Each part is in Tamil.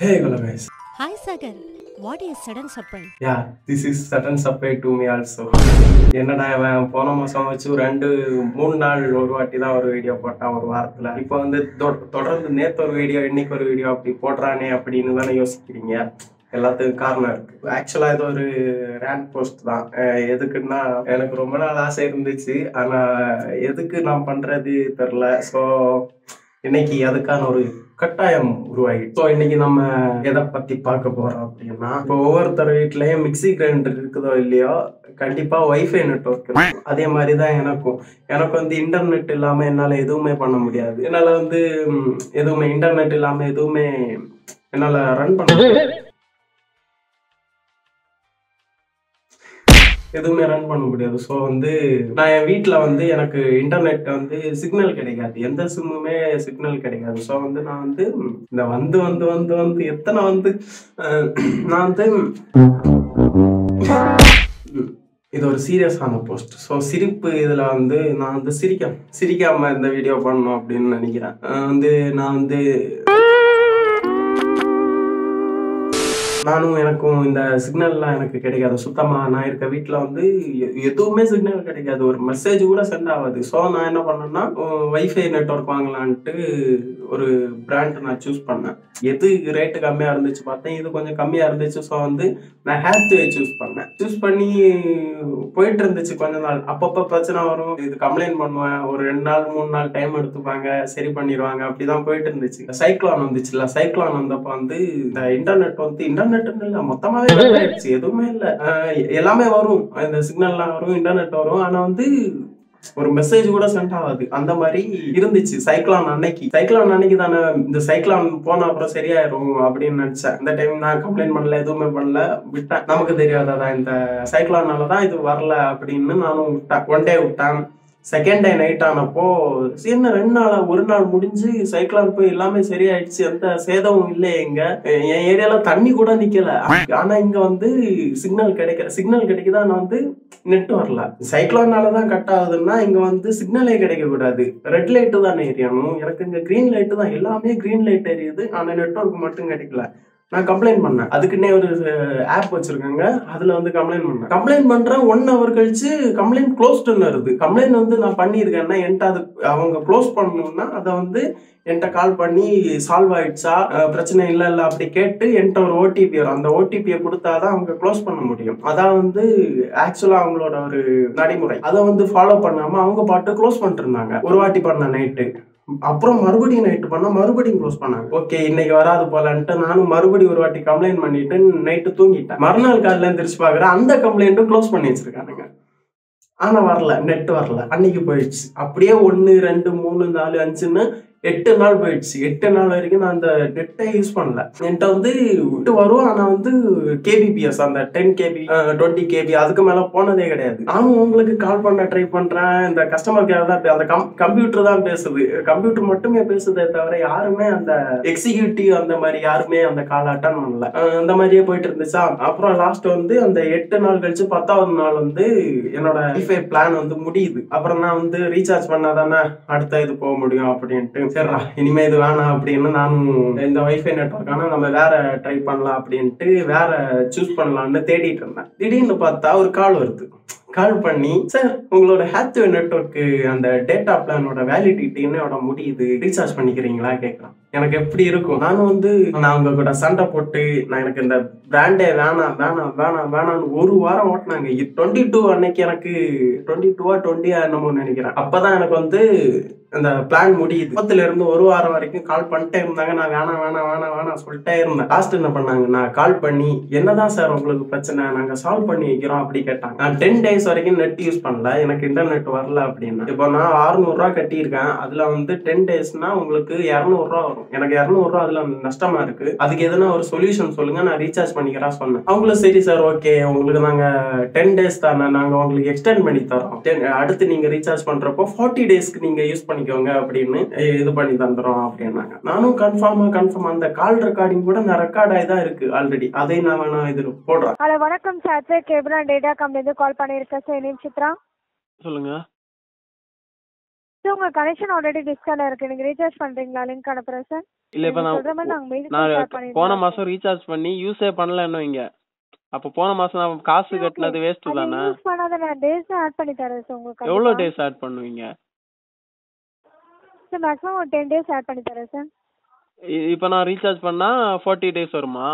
Hey, hello guys. Hi Sagar, what is sudden surprise? Yeah, this is sudden surprise to me also. என்னடா இவன் போன மாசம் வச்சு ஒரு ரெண்டு மூணு நாள் ஒரு வாட்டி தான் ஒரு வீடியோ போட்டான் ஒரு வாரத்துல இப்போ வந்து தொ- தொடர்ந்து நேத்து ஒரு வீடியோ இன்னைக்கு ஒரு வீடியோ அப்படி போடுறானே அப்படின்னு தானே யோசிக்கிறீங்க எல்லாத்துக்கும் காரணம் இருக்கு ஆக்சுவலா இது ஒரு ரேங்க் போஸ்ட் தான் அஹ் எதுக்குன்னா எனக்கு ரொம்ப நாள் ஆசை இருந்துச்சு ஆனா எதுக்கு நான் பண்றது தெரில ஸோ இன்னைக்கு அதுக்கான ஒரு கட்டாயம் உருவாகிடுச்சு ஸோ இன்னைக்கு நம்ம எதை பத்தி பார்க்க போறோம் அப்படின்னா இப்போ ஒவ்வொருத்தர் வீட்லயும் மிக்ஸி கிரைண்டர் இருக்குதோ இல்லையோ கண்டிப்பா வைஃபை நெட்ஒர்க் இருக்கும் அதே மாதிரி தான் எனக்கும் எனக்கு வந்து இன்டர்நெட் இல்லாம என்னால எதுவுமே பண்ண முடியாது என்னால வந்து ம், எதுவுமே இன்டர்நெட் இல்லாம எதுவுமே என்னால ரன் பண்ண முடியாது எதுவுமே ரன் பண்ண முடியாது ஸோ வந்து நான் என் வீட்டில் வந்து எனக்கு இன்டர்நெட் வந்து சிக்னல் கிடைக்காது எந்த சிம்முமே சிக்னல் கிடைக்காது ஸோ வந்து நான் வந்து இந்த வந்து வந்து வந்து வந்து எத்தனை வந்து அஹ், நான் வந்து ம், இது ஒரு சீரியஸான போஸ்ட் ஸோ சிரிப்பு இதில் வந்து நான் வந்து சிரிக்க சிரிக்காம இந்த வீடியோ பண்ணணும் அப்படின்னு நினைக்கிறேன் அஹ் வந்து நான் வந்து நானும் எனக்கும் இந்த சிக்னல்லாம் எனக்கு கிடைக்காது சுத்தமா நான் இருக்க வீட்ல வந்து எ- எதுவுமே சிக்னல் கிடைக்காது ஒரு மெசேஜ் கூட சென்ட் ஆகாது ஸோ நான் என்ன பண்ணேன்னா வைஃபை நெட்வொர்க் வாங்கலான்ட்டு ஒரு பிராண்ட் நான் சூஸ் பண்ணேன் எது ரேட்டு கம்மியா இருந்துச்சு பார்த்தேன் இது கொஞ்சம் கம்மியா இருந்துச்சு ஸோ வந்து நான் ஹேத்வே சூஸ் பண்ணேன் சூஸ் பண்ணி போயிட்டு இருந்துச்சு கொஞ்ச நாள் அப்பப்போ பிரச்சனை வரும் இது கம்ப்ளைண்ட் பண்ணுவேன் ஒரு ரெண்டு நாள் மூணு நாள் டைம் எடுத்துப்பாங்க சரி பண்ணிடுவாங்க அப்படிதான் போயிட்டு இருந்துச்சு சைக்ளான் வந்துச்சுல்ல சைக்ளான் வந்தப்ப வந்து இந்த இன்டர்நெட் வந்து இன்டர்நெட் இல்ல மொத்தமாவே cut ஆயிடுச்சு எதுவுமே இல்ல அஹ் எல்லாமே வரும் இந்த சிக்னல்லாம் வரும் இன்டர்நெட் வரும் ஆனா வந்து ஒரு மெசேஜ் கூட சென்ட் ஆகாது அந்த மாதிரி இருந்துச்சு சைக்ளான் அன்னைக்கு சைக்ளான் அன்னைக்கு தானே இந்த சைக்ளான் போன அப்புறம் சரியாயிரும் அப்படின்னு நினைச்சேன் இந்த டைம் நான் கம்ப்ளைண்ட் பண்ணல எதுவுமே பண்ணல விட்டேன் நமக்கு தெரியாததா இந்த சைக்ளானால தான் இது வரல அப்படின்னு நானும் விட்டேன் ஒன் டே விட்டேன் செகண்ட் டே நைட் ஆனப்போ சரி, என்ன ரெண்டு நாளா ஒரு நாள் முடிஞ்சு சைக்ளான் போய் எல்லாமே சரியாயிடுச்சு எந்த சேதமும் இல்லை எங்க என் ஏரியால தண்ணி கூட நிக்கல ஆனா இங்க வந்து சிக்னல் கிடைக்கல சிக்னல் கிடைக்குதா ஆனா வந்து நெட் வரல சைக்ளோனால தான் கட் ஆகுதுன்னா இங்க வந்து சிக்னலே கிடைக்க கூடாது ரெட் லைட்டு தானே எரியணும் எனக்கு இங்க கிரீன் லைட்டு தான் எல்லாமே கிரீன் லைட் எரியுது ஆனா நெட்வொர்க் மட்டும் கிடைக்கல நான் கம்ப்ளைண்ட் பண்ணேன் அதுக்குன்னே ஒரு ஆப் வச்சிருக்காங்க அதுல வந்து கம்ப்ளைண்ட் பண்ணேன் கம்ப்ளைண்ட் பண்றேன் ஒன் ஹவர் கழிச்சு கம்ப்ளைண்ட் க்ளோஸ்டுன்னு வருது கம்ப்ளைண்ட் வந்து நான் பண்ணியிருக்கேன்னா என்கிட்ட அது அவங்க க்ளோஸ் பண்ணணும்னா அதை வந்து என்கிட்ட கால் பண்ணி சால்வ் ஆயிடுச்சா அஹ் பிரச்சனை இல்லை இல்லை அப்படி கேட்டு என்கிட்ட ஒரு ஓடிபி வரும் அந்த ஓடிபியை கொடுத்தாதான் அவங்க க்ளோஸ் பண்ண முடியும் அதான் வந்து ஆக்சுவலா அவங்களோட ஒரு நடைமுறை அதை வந்து ஃபாலோ பண்ணாம அவங்க பாட்டு க்ளோஸ் பண்ணிட்டு இருந்தாங்க ஒரு வாட்டி பண்ண நைட்டு அப்புறம் மறுபடியும் நைட்டு பண்ணா மறுபடியும் க்ளோஸ் பண்ணாங்க ஓகே இன்னைக்கு வராது போலன்ட்டு நானும் மறுபடியும் ஒரு வாட்டி கம்ப்ளைண்ட் பண்ணிட்டு நைட்டு தூங்கிட்டேன் மறுநாள் காலையில எந்திரிச்சு பாக்குறேன் அந்த கம்ப்ளைண்ட்டும் க்ளோஸ் பண்ணி வச்சிருக்கானுங்க ஆனா வரல நெட் வரல அன்னைக்கு போயிடுச்சு அப்படியே ஒன்னு ரெண்டு மூணு நாலு அஞ்சுன்னு எட்டு நாள் போயிடுச்சு எட்டு நாள் வரைக்கும் நான் அந்த நெட்டை யூஸ் பண்ணல என்கிட்ட வந்து விட்டு வரும் ஆனா வந்து கேபிபிஎஸ் அந்த டென் கேபி டுவெண்ட்டி கேபி அதுக்கு மேல போனதே கிடையாது நானும் உங்களுக்கு கால் பண்ண ட்ரை பண்றேன் இந்த கஸ்டமர் கேர் தான் பே- அந்த கம்ப்யூட்டர் தான் பேசுது கம்ப்யூட்டர் மட்டுமே பேசுதே தவிர யாருமே அந்த எக்ஸிக்யூட்டிவ் அந்த மாதிரி யாருமே அந்த கால் அட்டன் பண்ணல அஹ் அந்த மாதிரியே போயிட்டு இருந்துச்சா அப்புறம் லாஸ்ட் வந்து அந்த எட்டு நாள் கழிச்சு பத்தாவது நாள் வந்து என்னோட வைஃபை பிளான் வந்து முடியுது அப்புறம் நான் வந்து ரீசார்ஜ் பண்ணாதானே அடுத்த இது போக முடியும் அப்படின்ட்டு சரிடா இனிமே இது வேணாம் அப்படின்னு நானும் இந்த வைஃபை நெட்ஒர்க்கான நம்ம வேற ட்ரை பண்ணலாம் அப்படின்ட்டு வேற சூஸ் பண்ணலாம்னு தேடிட்டு இருந்தேன் திடீர்னு பார்த்தா ஒரு கால் வருது கால் பண்ணி சார் உங்களோட ஹேத்வே நெட்ஒர்க்கு அந்த டேட்டா பிளானோட வேலிடிட்டி என்னோட முடியுது ரீசார்ஜ் பண்ணிக்கிறீங்களா கேட்கலாம் எனக்கு எப்படி இருக்கும் நானும் வந்து நான் உங்க கூட சண்டை போட்டு நான் எனக்கு இந்த பிராண்டே வேணாம் வேணாம் வேணாம் வேணாம்னு ஒரு வாரம் ஓட்டினாங்க டுவெண்ட்டி டூ அன்னைக்கு எனக்கு டுவெண்ட்டி டூவா டுவெண்ட்டியா என்னமோ நினைக்கிறேன் அப்பதான் எனக்கு வந்து அந்த பிளான் முடியுது பத்துல இருந்து ஒரு வாரம் வரைக்கும் கால் பண்ணிட்டே இருந்தாங்க நான் வேணாம் வேணாம் வேணாம் வேணாம் சொல்லிட்டே இருந்தேன் லாஸ்ட் என்ன பண்ணாங்க நான் கால் பண்ணி என்னதான் சார் உங்களுக்கு பிரச்சனை நாங்க சால்வ் பண்ணி வைக்கிறோம் அப்படி கேட்டாங்க நான் டென் டேஸ் வரைக்கும் நெட் யூஸ் பண்ணல எனக்கு இன்டர்நெட் வரல அப்படின்னா இப்போ நான் 600 ரூபா கட்டியிருக்கேன் அதுல வந்து டென் டேஸ்னா உங்களுக்கு 200 ரூபா வரும் எனக்கு 200 ரூபா அதுல நஷ்டமா இருக்கு அதுக்கு எதனா ஒரு சொல்யூஷன் சொல்லுங்க நான் ரீசார்ஜ் பண்ணிக்கிறேன் சொன்னேன் அவங்களும் சரி சார் ஓகே உங்களுக்கு நாங்க டென் டேஸ் தானே நாங்க உங்களுக்கு எக்ஸ்டெண்ட் பண்ணி தரோம் 10 அடுத்து நீங்க ரீசார்ஜ் பண்றப்போ ஃபார்ட்டி டேஸ்க்கு நீங்க யூஸ் பண்ணிக்கோங்க அப்படின்னு "ஏய், இது பண்ணி தந்துறோம் அப்படின்னாங்க நானும் கன்ஃபார்மா கன்ஃபார்ம் அந்த கால் ரெக்கார்டிங் கூட நான் ரெக்கார்ட் ஆகி தான் இருக்கு ஆல்ரெடி அதை நான் வேணா இது போடுறேன் ஹலோ வணக்கம் சார் கேபிள் அண்ட் டேட்டா கம்பெனிலேருந்து கால் பண்ணியிருக்கேன் சார் நேம் சித்ரா சொல்லுங்க சார் உங்க கனெக்ஷன் ஆல்ரெடி டிஸ்கார்ட்ல இருக்கு நீங்க ரீசார்ஜ் பண்றீங்களா லிங்க் அனுப்புறேன் சார் இல்ல இப்ப நீங்க நான் சொல்ற மாதிரி நாங்க மெயில் நான் ஸ்டார்ட் பண்ணிடுறோம் போன மாசம் ரீசார்ஜ் பண்ணி யூஸே பண்ணல இன்னும் இங்க அப்ப போன மாசம் நான் காசு கட்டினது வேஸ்ட் அது தானே யூஸ் பண்ணாத நான் டேஸ் ஆட் பண்ணி தரேன் சார் உங்களுக்கு எவ்வளவு டேஸ் ஆட் பண்ணுவீங்க சார் மேக்ஸிமம் ஒரு டென் டேஸ் ஆட் பண்ணி தரேன் சார் இ- இப்ப நான் ரீசார்ஜ் பண்ணா 40 டேஸ் வருமா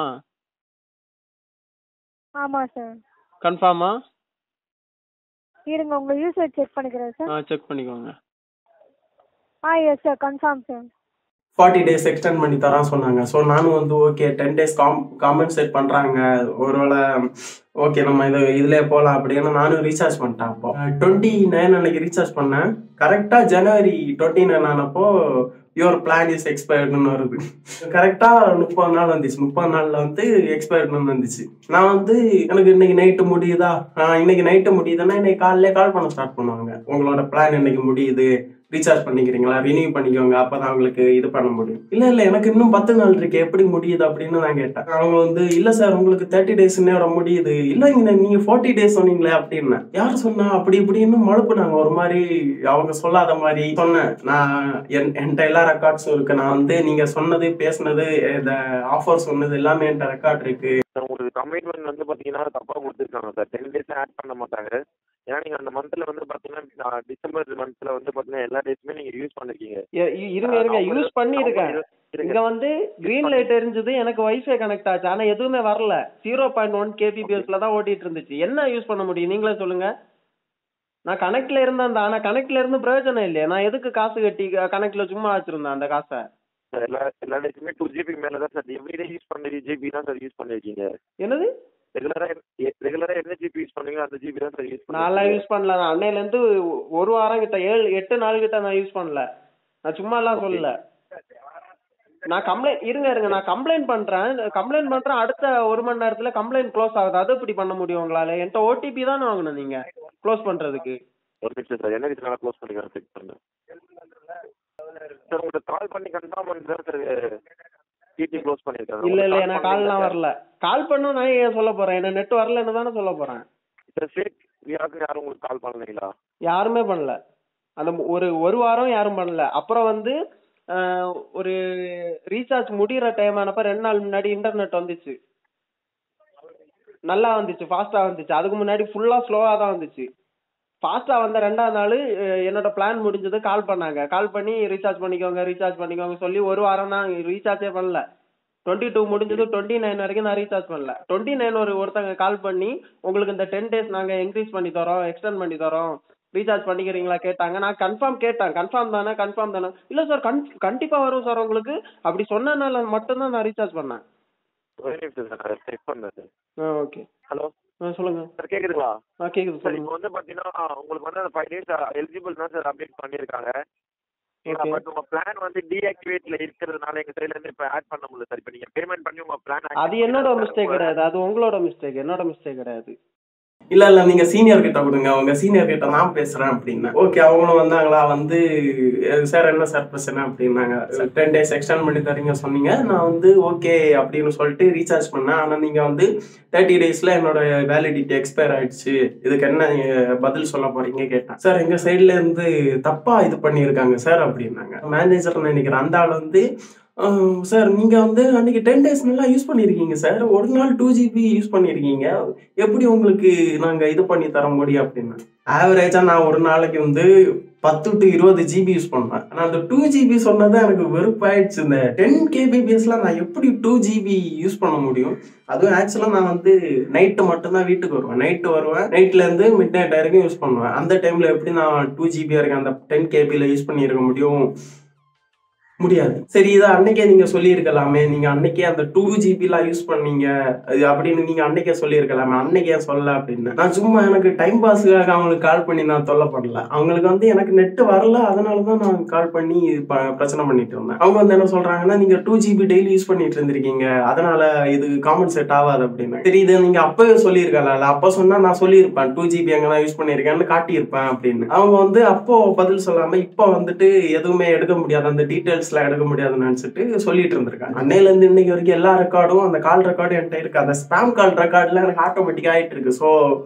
ஆமா சார் கன்ஃபார்மா இருங்க உங்க யூசர் செக் பண்ணிக்கிறேன் சார் ஆ செக் பண்ணிக்கோங்க ஆ yes sir confirm sir forty days extend பண்ணி தரான் சொன்னாங்க ஸோ நானும் வந்து okay ten days com compensate பண்ணுறாங்க ஒருவேளை ஓகே நம்ம இது இதுலேயே போகலாம் அப்படின்னு நானும் ரீசார்ஜ் பண்ணிட்டேன் அப்போ டுவெண்ட்டி நைன் அன்னைக்கு ரீசார்ஜ் பண்ணேன் கரெக்டாக ஜனவரி டுவெண்ட்டி நைன் ஆனப்போ யுவர் பிளான் இஸ் எக்ஸ்பயர்டுன்னு வருது கரெக்டாக முப்பது நாள் வந்துச்சு முப்பது நாளில் வந்து எக்ஸ்பயர்டுன்னு வந்துச்சு நான் வந்து எனக்கு இன்னைக்கு நைட்டு முடியுதா ஆஹ் இன்னைக்கு நைட்டு முடியுதுன்னா இன்னைக்கு காலையிலே கால் பண்ண ஸ்டார்ட் பண்ணுவாங்க உங்களோட பிளான் இன்னைக்கு முடியுது ரீசார்ஜ் பண்ணிக்கிறீங்களா ரினியூ பண்ணிக்கோங்க அப்பதான் உங்களுக்கு இது பண்ண முடியும் இல்ல இல்ல எனக்கு இன்னும் பத்து நாள் இருக்கு எப்படி முடியுது அப்படின்னு நான் கேட்டேன் அவங்க வந்து இல்ல சார் உங்களுக்கு தேர்ட்டி டேஸ் நேரம் முடியுது இல்ல இங்க நீங்க ஃபார்ட்டி டேஸ் சொன்னீங்களே அப்படின்னு யார் சொன்னா அப்படி இப்படின்னு மழுப்புனாங்க ஒரு மாதிரி அவங்க சொல்லாத மாதிரி சொன்னேன் நான் என் என்கிட்ட எல்லா ரெக்கார்ட்ஸும் இருக்கு நான் வந்து நீங்க சொன்னது பேசுனது இந்த ஆஃபர் சொன்னது எல்லாமே என்கிட்ட ரெக்கார்ட் இருக்கு சார் உங்களுக்கு கமிட்மெண்ட் வந்து பார்த்தீங்கன்னா தப்பாக கொடுத்துருக்காங்க சார் டென் டேஸ் ஆட் பண்ண மாட்டாங்க ஏன்னா நீங்கள் அந்த மந்த்தில் வந்து பார்த்தீங்கன்னா டிசம்பர் மந்த்தில் வந்து பார்த்தீங்கன்னா எல்லா டேஸுமே நீங்கள் யூஸ் பண்ணிருக்கீங்க எ- இ- இருங்க இருங்க அவங்க- யூஸ் பண்ணிருக்கேன் அவங்க இருங்க. இங்க வந்து கிரீன் லைட் எரிஞ்சது எனக்கு வைஃபை கனெக்ட் ஆச்சு ஆனா எதுவுமே வரல ஜீரோ பாயிண்ட் ஒன் கேபிபிஎஸ்ல தான் ஓட்டிட்டு இருந்துச்சு என்ன யூஸ் பண்ண முடியும் நீங்களே சொல்லுங்க நான் கனெக்ட்ல இருந்தேன் ஆனா கனெக்ட்ல இருந்து பிரயோஜனம் இல்லையே நான் எதுக்கு காசு கட்டி கனெக்ட்ல சும்மா வச்சிருந்தேன் அந்த காசை சார் எல்லா எல்லா டேஸுமே டூ ஜிபி மேலே தான் சார் எவ்ரிடே யூஸ் பண்ண ஜிபி தான் சார் யூஸ் பண்ணிருக்கீங்க என்னது ரெகுலராக ரெகுலராக என்ன ஜிபி யூஸ் பண்ணுவீங்க அந்த ஜிபி தான் சார் யூஸ் நான்லாம் பண்ணுவீங்க யூஸ் பண்ணல நான் அன்னையில இருந்து ஒரு வாரம் கிட்ட ஏழு எட்டு நாள் கிட்ட நான் யூஸ் பண்ணல நான் சும்மா எல்லாம் சொல்லல நான் கம்ப்ளைண்ட் இருங்க இருங்க நான் கம்ப்ளைண்ட் பண்றேன் கம்ப்ளைண்ட் பண்றேன் அடுத்த ஒரு மணி நேரத்துல கம்ப்ளைண்ட் க்ளோஸ் ஆகுது அது எப்படி பண்ண முடியும் உங்களால என்கிட்ட ஓடிபி தானே வாங்கணும் நீங்க க்ளோஸ் பண்றதுக்கு ஒரு நிமிஷம் சார் என்ன ரீசனால க்ளோஸ் பண்ணிக்கிறேன் செக் பண்ணுங்க சார் உங்களுக்கு கால் பண்ணி கன்ஃபார்ம் பண்ணி தான் சார் டிடி க்ளோஸ் பண்ணியிருக்காங்க இல்ல இல்ல எனக்கு கால்லாம் வரல கால் பண்ணும் நான் ஏன் சொல்ல போறேன் என்ன நெட் வரலன்னு தானே சொல்ல போறேன் சார் ஃபேக் யாருக்கும் யாரும் உங்களுக்கு கால் பண்ணலைங்களா யாருமே பண்ணல அந்த மு- ஒரு ஒரு வாரம் யாரும் பண்ணல அப்புறம் வந்து ஆஹ், ஒரு ரீசார்ஜ் முடியிற டைம் ஆனப்ப ரெண்டு நாள் முன்னாடி இன்டர்நெட் வந்துச்சு நல்லா வந்துச்சு ஃபாஸ்டா வந்துச்சு அதுக்கு முன்னாடி ஃபுல்லா ஸ்லோவா தான் வந்துச்சு ஃபாஸ்டா வந்த ரெண்டாவது நாள் என்னோட பிளான் முடிஞ்சது கால் பண்ணாங்க கால் பண்ணி ரீசார்ஜ் பண்ணிக்கோங்க ரீசார்ஜ் பண்ணிக்கோங்க சொல்லி ஒரு வாரம் தான் ரீசார்ஜே பண்ணல டுவெண்ட்டி டூ முடிஞ்சது டுவெண்ட்டி நைன் வரைக்கும் நான் ரீசார்ஜ் பண்ணல டுவெண்ட்டி நைன் ஒரு ஒருத்தங்க கால் பண்ணி உங்களுக்கு இந்த டென் டேஸ் நாங்க இன்க்ரீஸ் பண்ணி தரோம் எக்ஸ்டெண்ட் பண்ணி தரோம் ரீசார்ஜ் பண்ணிக்கிறீங்களா கேட்டாங்க நான் கன்ஃபார்ம் கேட்டேன் கன்ஃபார்ம் தானே கன்ஃபார்ம் தானே இல்ல சார் கன் கண்டிப்பா வரும் சார் உங்களுக்கு அப்படி சொன்னனால மட்டும்தான் நான் ரீசார்ஜ் பண்ணேன் ஒரே நிமிஷம் சார் நான் செக் பண்ணேன் சார் ஆ ஓகே ஹலோ ஆ சொல்லுங்க சார் கேக்குதுங்களா ஆ கேக்குது சார் சொல்லுங்க இப்போ வந்து பாத்தீங்கன்னா உங்களுக்கு வந்து அந்த ஃபைவ் டேஸ் எலிஜிபிள் தான் சார் அப்டேட் பண்ணியிருக்காங்க Okay. பட் உங்க பிளான் வந்து டீஆக்டிவேட்ல இருக்கிறதுனால எங்க சைடுல இருந்து இப்போ ஆட் பண்ண முடியல சார் இப்போ நீங்க பேமெண்ட் பண்ணி உங்க பிளான் அது என்னோட மிஸ்டேக் கிடையாது அது உங்களோட மிஸ்டேக் என்னோட மிஸ்டேக் கிடையாது இல்ல இல்ல நீங்க சீனியர் கிட்ட கொடுங்க அவங்க சீனியர் கிட்ட நான் பேசுறேன் அப்படின்னா ஓகே அவங்களும் வந்தாங்களா வந்து சார் என்ன சார் பிரச்சனை அப்படின்னாங்க டென் டேஸ் எக்ஸ்டெண்ட் பண்ணி தரீங்க சொன்னீங்க நான் வந்து ஓகே அப்படின்னு சொல்லிட்டு ரீசார்ஜ் பண்ணேன் ஆனா நீங்க வந்து தேர்ட்டி டேஸ்ல என்னோட வேலிடிட்டி எக்ஸ்பயர் ஆயிடுச்சு இதுக்கு என்ன நீங்க பதில் சொல்ல போறீங்க கேட்டேன் சார் எங்க சைட்ல இருந்து தப்பா இது பண்ணியிருக்காங்க சார் அப்படின்னாங்க மேனேஜர் நினைக்கிறேன் அந்த ஆள் வந்து சார் நீங்க வந்து அன்னைக்கு டென் டேஸ் நல்லா யூஸ் பண்ணிருக்கீங்க சார் ஒரு நாள் டூ ஜிபி யூஸ் பண்ணிருக்கீங்க எப்படி உங்களுக்கு நாங்க இது பண்ணி தர முடியும் அப்படின்னு ஆவரேஜா நான் ஒரு நாளைக்கு வந்து பத்து டு இருபது ஜிபி யூஸ் பண்ணுவேன் ஆனா அந்த டூ ஜிபி சொன்னது எனக்கு வெறுப்பாயிடுச்சு இந்த டென் கேபிபிஎஸ்ல நான் எப்படி டூ ஜிபி யூஸ் பண்ண முடியும் அதுவும் ஆக்சுவலா நான் வந்து நைட்டு மட்டும்தான் வீட்டுக்கு வருவேன் நைட்டு வருவேன் நைட்ல இருந்து மிட் நைட் வரைக்கும் யூஸ் பண்ணுவேன் அந்த டைம்ல எப்படி நான் டூ ஜிபி வரைக்கும் அந்த டென் கேபில யூஸ் பண்ணியிருக்க முடியும் முடியாது சரி இதை அன்னைக்கே நீங்க சொல்லியிருக்கலாமே நீங்க அன்னைக்கே அந்த டூ ஜிபிலாம் யூஸ் பண்ணீங்க அது அப்படின்னு நீங்க அன்னைக்கே சொல்லியிருக்கலாமே அன்னைக்கே ஏன் சொல்லல அப்படின்னு நான் சும்மா எனக்கு டைம் பாஸுக்காக அவங்களுக்கு கால் பண்ணி நான் தொல்லை பண்ணல அவங்களுக்கு வந்து எனக்கு நெட் வரல அதனால தான் நான் கால் பண்ணி ப- பிரச்சனை பண்ணிட்டு இருந்தேன் அவங்க வந்து என்ன சொல்றாங்கன்னா நீங்க டூ ஜிபி டெய்லி யூஸ் பண்ணிட்டு இருந்திருக்கீங்க அதனால இது காமன் செட் ஆகாது அப்படின்னு சரி இதை நீங்க அப்பவே சொல்லியிருக்கலாம்ல அப்போ சொன்னா நான் சொல்லியிருப்பேன் டூ ஜிபி எங்கன்னா யூஸ் பண்ணியிருக்கேன்னு காட்டியிருப்பேன் அப்படின்னு அவங்க வந்து அப்போ பதில் சொல்லாம இப்போ வந்துட்டு எதுவுமே எடுக்க முடியாது அந்த டீட்டெயில்ஸ்லாம் எடுக்க முடியாதுன்னு நினைச்சிட்டு சொல்லிட்டு இருந்திருக்காங்க அன்னையில இருந்து இன்னைக்கு வரைக்கும் எல்லா ரெக்கார்டும் அந்த கால் ரெக்கார்டும் என்கிட்ட இருக்கு அந்த ஸ்பாம் கால் ரெக்கார்ட்ல எனக்கு ஆட்டோமேட்டிக்கா ஆயிட்டு இருக்கு ஸோ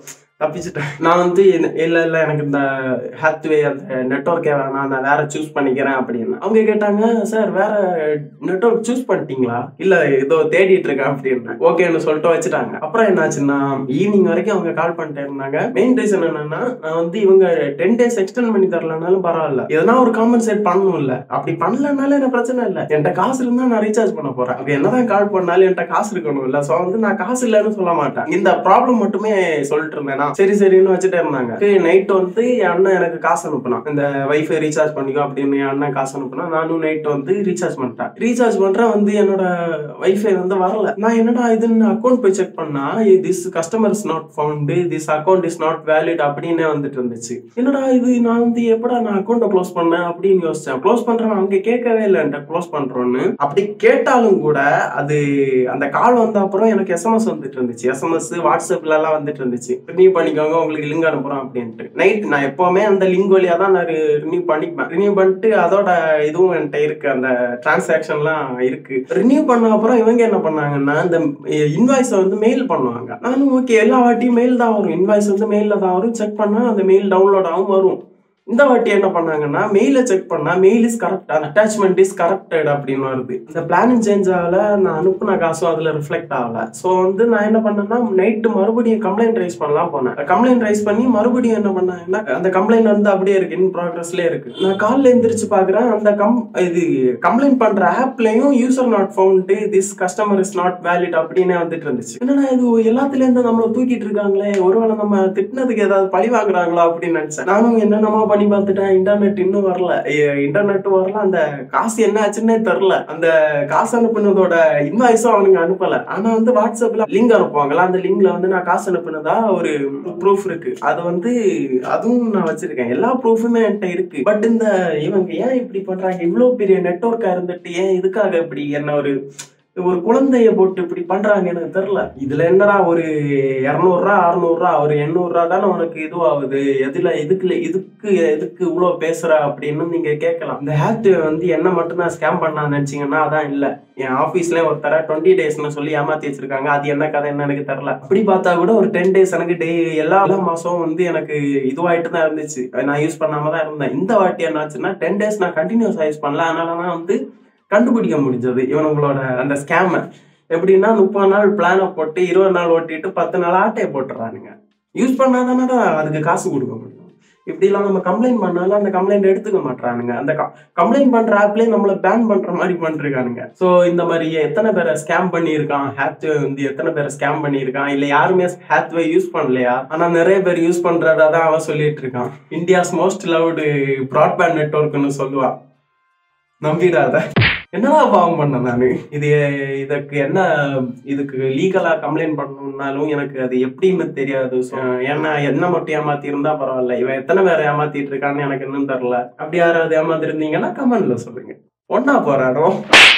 தப்பிச்சிட்டேன் நான் வந்து இந்த- இல்ல இல்ல எனக்கு இந்த ஹாத்வே அந்த நெட்ஒர்க்கே வேணாம் நான் வேற சூஸ் பண்ணிக்கிறேன் அப்படின்னு அவங்க கேட்டாங்க சார் வேற நெட்ஒர்க் சூஸ் பண்ணிட்டீங்களா இல்ல ஏதோ தேடிட்டு இருக்கேன் அப்படின்னு ஓகேன்னு சொல்லிட்டு வச்சுட்டாங்க அப்புறம் என்னாச்சுன்னா ஈவினிங் வரைக்கும் அவங்க கால் பண்ணிட்டே இருந்தாங்க மெயின் ரீசன் என்னன்னா நான் வந்து இவங்க டென் டேஸ் எக்ஸ்டெண்ட் பண்ணி தரலனாலும் பரவாயில்ல எதனா ஒரு காம்பன்சேட் பண்ணணும் இல்ல அப்படி பண்ணலனாலும் எனக்கு பிரச்சனை இல்ல என்கிட்ட காசு இருந்தா நான் ரீசார்ஜ் பண்ண போறேன் அவங்க என்னதான் கால் பண்ணாலும் என்கிட்ட காசு இருக்கணும் இல்ல சோ வந்து நான் காசு இல்லைன்னு சொல்ல மாட்டேன் இந்த ப்ராப்ளம் மட்டுமே சொல்லிட்டு இருந்தேனா சரி சரின்னு வச்சுட்டே இருந்தாங்க நைட் வந்து என் அண்ணன் எனக்கு காசு அனுப்புனான் இந்த வைஃபை ரீசார்ஜ் பண்ணிக்கோ அப்படின்னு என் அண்ணன் காசு அனுப்புனா நானும் நைட் வந்து ரீசார்ஜ் பண்ணிட்டேன் ரீசார்ஜ் பண்றேன் வந்து என்னோட வைஃபை வந்து வரல நான் என்னடா இதுன்னு அக்கௌண்ட் போய் செக் பண்ணா this customer is not found this account is not valid அப்படின்னே வந்துட்டு இருந்துச்சு என்னடா இது நான் வந்து எப்படா நான் அக்கௌண்ட்டை க்ளோஸ் பண்ணேன் அப்படின்னு யோசிச்சேன் க்ளோஸ் பண்றேன் அங்க கேட்கவே இல்லை என்கிட்ட க்ளோஸ் பண்றோன்னு அப்படி கேட்டாலும் கூட அது அந்த கால் வந்த அப்புறம் எனக்கு எஸ்எம்எஸ் வந்துட்டு இருந்துச்சு எஸ்எம்எஸ் வாட்ஸ்அப்ல எல்லாம் வந்துட்டு இருந்துச்சு ரினியூ பண்ணிக்கோங்க உங்களுக்கு லிங்க் அனுப்புறோம் அப்படின்ட்டு நைட் நான் எப்பவுமே அந்த லிங்க் வழியா தான் நான் ரினியூ பண்ணிப்பேன் ரினியூ பண்ணிட்டு அதோட இதுவும் என்கிட்ட இருக்கு அந்த டிரான்சாக்ஷன்லாம் இருக்கு ரினியூ பண்ண அப்புறம் இவங்க என்ன பண்ணாங்கன்னா இந்த இன்வாய்ஸை வந்து மெயில் பண்ணுவாங்க நானும் ஓகே எல்லா வாட்டியும் மெயில் தான் வரும் இன்வாய்ஸ் வந்து மெயில்ல தான் வரும் செக் பண்ணா அந்த மெயில் டவுன்லோட் ஆகும் வரும் இந்த வாட்டி என்ன பண்ணாங்கன்னா மெயில செக் பண்ணா mail is correct attachment is corrected அப்படின்னு வருது இந்த பிளானிங் சேஞ்ச் ஆகல நான் அனுப்புன காசும் அதுல ரிஃப்ளெக்ட் ஆகல ஸோ வந்து நான் என்ன பண்ணேன்னா நைட்டு மறுபடியும் கம்ப்ளைண்ட் ரைஸ் பண்ணலாம் போனேன் கம்ப்ளைண்ட் ரைஸ் பண்ணி மறுபடியும் என்ன பண்ணாங்கன்னா அந்த கம்ப்ளைண்ட் வந்து அப்படியே இருக்கு இன் ப்ராக்ரஸ்ல இருக்கு நான் காலைல எந்திரிச்சு பாக்குறேன் அந்த கம் இது கம்ப்ளைண்ட் பண்ற ஆப்லயும் user not found this customer is not valid அப்படின்னே வந்துட்டு இருந்துச்சு என்னடா இது எல்லாத்துல இருந்து நம்மள தூக்கிட்டு இருக்காங்களே ஒருவேளை நம்ம திட்டினதுக்கு ஏதாவது பழி வாங்குறாங்களா அப்படின்னு நினைச்சேன் நானும் என்னென்னமா பண்ணி பார்த்துட்டேன் இன்டர்நெட் இன்னும் வரல இன்டர்நெட் வரல அந்த காசு என்ன ஆச்சுன்னே தெரில அந்த காசு அனுப்புனதோட இன்வாய்ஸும் அவனுங்க அனுப்பல ஆனா வந்து வாட்ஸ்அப்ல லிங்க் அனுப்புவாங்கல்ல அந்த லிங்க்ல வந்து நான் காசு அனுப்புனதா ஒரு ப்ரூஃப் இருக்கு அது வந்து அதுவும் நான் வச்சிருக்கேன் எல்லா ப்ரூஃபுமே என்கிட்ட இருக்கு பட் இந்த இவங்க ஏன் இப்படி பண்றாங்க இவ்வளவு பெரிய நெட்ஒர்க்கா இருந்துட்டு ஏன் இதுக்காக இப்படி என்ன ஒரு ஒரு குழந்தைய போட்டு இப்படி பண்றாங்க எனக்கு தெரியல இதுல என்னடா ஒரு இரநூறுவா அறுநூறுவா ஒரு எண்ணூறுரூவா தானே உனக்கு இதுவாகுது எதுல எதுக்குல இதுக்கு எதுக்கு இவ்வளோ பேசுற அப்படின்னு நீங்க கேட்கலாம் இந்த ஹேத் வந்து என்ன மட்டும்தான் ஸ்கேம் பண்ணா நினைச்சீங்கன்னா அதான் இல்ல என் ஆஃபீஸ்ல ஒருத்தர டுவெண்ட்டி டேஸ்னு சொல்லி ஏமாத்தி வச்சிருக்காங்க அது என்ன கதை என்ன எனக்கு தெரியல அப்படி பார்த்தா கூட ஒரு டென் டேஸ் எனக்கு டே எல்லா எல்லா மாசம் வந்து எனக்கு இதுவாயிட்டு தான் இருந்துச்சு நான் யூஸ் பண்ணாம தான் இருந்தேன் இந்த வாட்டி என்னாச்சுன்னா டென் டேஸ் நான் கண்டினியூஸ் யூஸ் பண்ணல அதனால தான் வந்து கண்டுபிடிக்க முடிஞ்சது இவனுங்களோட அந்த ஸ்கேமை எப்படின்னா முப்பது நாள் பிளானை போட்டு இருபது நாள் ஓட்டிட்டு பத்து நாள் ஆட்டையை போட்டுறானுங்க யூஸ் பண்ணாதானே தான் அதுக்கு காசு கொடுக்க முடியும் இப்படிலாம் நம்ம கம்ப்ளைண்ட் பண்ணாலும் அந்த கம்ப்ளைண்ட் எடுத்துக்க மாட்டானுங்க அந்த கம்ப்ளைண்ட் பண்ற ஆப்லயே நம்மள பேன் பண்ற மாதிரி பண்ணிருக்கானுங்க ஸோ இந்த மாதிரி எத்தனை பேரை ஸ்கேம் பண்ணியிருக்கான் ஹேத்வே வந்து எத்தனை பேரை ஸ்கேம் பண்ணியிருக்கான் இல்ல யாருமே ஹேத்வே யூஸ் பண்ணலையா ஆனா நிறைய பேர் யூஸ் பண்றதா தான் அவன் சொல்லிட்டு இருக்கான் இந்தியாஸ் மோஸ்ட் லவ்டு ப்ராட்பேண்ட் நெட்ஒர்க்னு சொல்லுவான் நம்பிடாத என்னடா பாவம் பண்ண நானு இது இதுக்கு என்ன இதுக்கு லீகலா கம்ப்ளைண்ட் பண்ணணும்னாலும் எனக்கு அது எப்படின்னு தெரியாது So, ஏன்னா என்ன மட்டும் ஏமாத்தி இருந்தா பரவாயில்ல இவன் எத்தனை பேரை ஏமாத்திட்டு இருக்கான்னு எனக்கு இன்னும் தெரியல அப்படி யாராவது ஏமாத்திருந்தீங்கன்னா கமெண்ட்ல சொல்லுங்க ஒன்னா போராடும்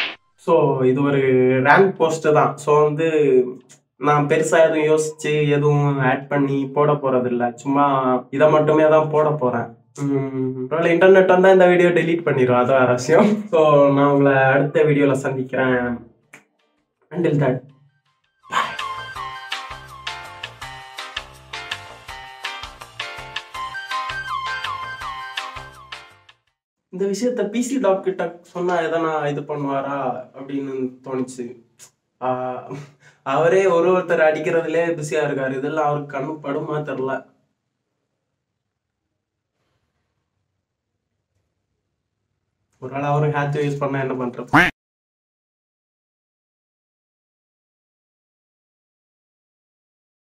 ஸோ இது ஒரு ரேங்க் போஸ்ட் தான் ஸோ வந்து நான் பெருசா எதுவும் யோசிச்சு எதுவும் ஆட் பண்ணி போட போறது இல்ல சும்மா இதை மட்டுமே தான் போட போறேன் ஒருவேளை இன்டர்நெட் வந்தா இந்த வீடியோ டெலீட் பண்ணிடும் அது வேற விஷயம் ஸோ நான் உங்களை அடுத்த வீடியோல சந்திக்கிறேன் அண்டில் தட் இந்த விஷயத்த பிசி டாக் கிட்ட சொன்னா எதனா இது பண்ணுவாரா அப்படின்னு தோணுச்சு ஆஹ் அவரே ஒரு ஒருத்தர் அடிக்கிறதுலே பிஸியா இருக்காரு இதெல்லாம் அவருக்கு கண்ணு படுமா தெரில ஒரு நாள் அவரும் ஹேத் யூஸ் பண்ணா என்ன பண்றது